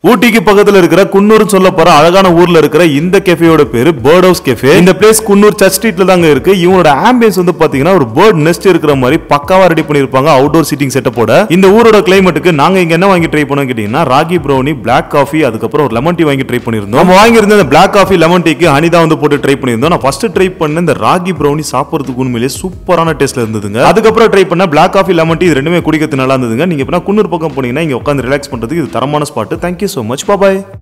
ஊட்டிக்கு பக்கத்துல இருக்கிற குன்னூர்னு சொல்ல போற அழகான ஊர்ல இருக்கிற இந்த கெஃபேயோட பேரு பேர்ட் ஹவுஸ் கெஃபே இந்த பிளேஸ் குன்னூர் சர்ச் ஸ்ட்ரீட்ல தாங்க இருக்கு இவங்களோட ஆம்பியன்ஸ் வந்து பாத்தீங்கன்னா ஒரு பேர்ட் நெஸ்ட் இருக்கிற மாதிரி பக்காவா ரெடி பண்ணிருப்பாங்க அவுட்டோர் சீட்டிங் செட்டப்போட இந்த ஊரோட கிளைமேட்டுக்கு நாங்க இங்க என்ன வாங்கி ட்ரை பண்ணோம் கேட்டீங்கன்னா ராகி ப்ரௌனி பிளாக் காஃபி அதுக்கப்புறம் ஒரு லெமன் டீ வாங்கி ட்ரை பண்ணிருந்தோம் நம்ம வாங்கியிருந்த இந்த பிளாக் காஃபி லெமன் டீக்கு ஹனி தான் வந்து போட்டு ட்ரை பண்ணியிருந்தோம் நான் ஃபர்ஸ்ட் ட்ரை பண்ண இந்த ராகி ப்ரௌனி சாப்பிடுறதுக்கு உண்மையிலேயே சூப்பரான டேஸ்ட்ல இருந்ததுங்க அதுக்கப்புறம் ட்ரை பண்ண பிளாக் காஃபி லெமன் டீ இது ரெண்டுமே குடிக்கிறது நல்லா இருந்ததுங்க நீங்க இப்ப குன்னூர் பக்கம் போனீங்கன்னா இங்க உட்காந்து ரிலாக்ஸ் பண்றதுக்கு இது தரமான ஸ்பாட் தேங்க்யூ so மச் பாய்